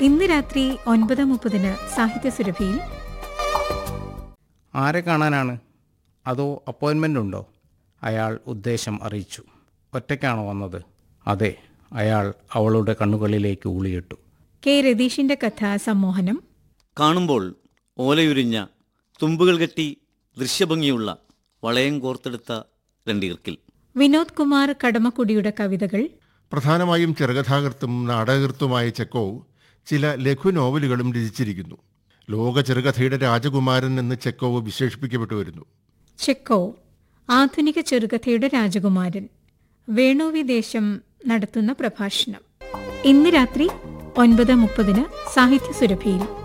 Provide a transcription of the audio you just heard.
ഇന്ന് രാത്രി ഒൻപത് മുപ്പതിന് സാഹിത്യ സുരഭിയിൽ ആരെ കാണാനാണ് അതോ അപ്പോയിൻമെൻ്റ് ഉണ്ടോ അയാൾ ഉദ്ദേശം അറിയിച്ചു ഒറ്റയ്ക്കാണോ വന്നത് അതെ അയാൾ അവളുടെ കണ്ണുകളിലേക്ക് ഊളിയിട്ടു കെ രതീഷിന്റെ കഥ സമ്മോഹനം കാണുമ്പോൾ ഓലയുരിഞ്ഞ തുമ്പുകൾ കെട്ടി ദൃശ്യഭംഗിയുള്ള വളയം കോർത്തെടുത്ത രണ്ടീർക്കിൽ വിനോദ് കുമാർ കടമക്കുടിയുടെ കവിതകൾ പ്രധാനമായും ചെറുകഥാകൃത്തും നാടകകൃത്തുമായ ചെക്കോവ് ചില ലഘു നോവലുകളും രചിച്ചിരിക്കുന്നു ലോക ചെറുകഥയുടെ രാജകുമാരൻ എന്ന് ചെക്കോവ് വിശേഷിപ്പിക്കപ്പെട്ടു വരുന്നു ചെക്കോ ആധുനിക ചെറുകഥയുടെ രാജകുമാരൻ വേണുവിദേശം നടത്തുന്ന പ്രഭാഷണം ഇന്ന് രാത്രി ഒൻപത് മുപ്പതിന് സാഹിത്യ സുരഭിയിൽ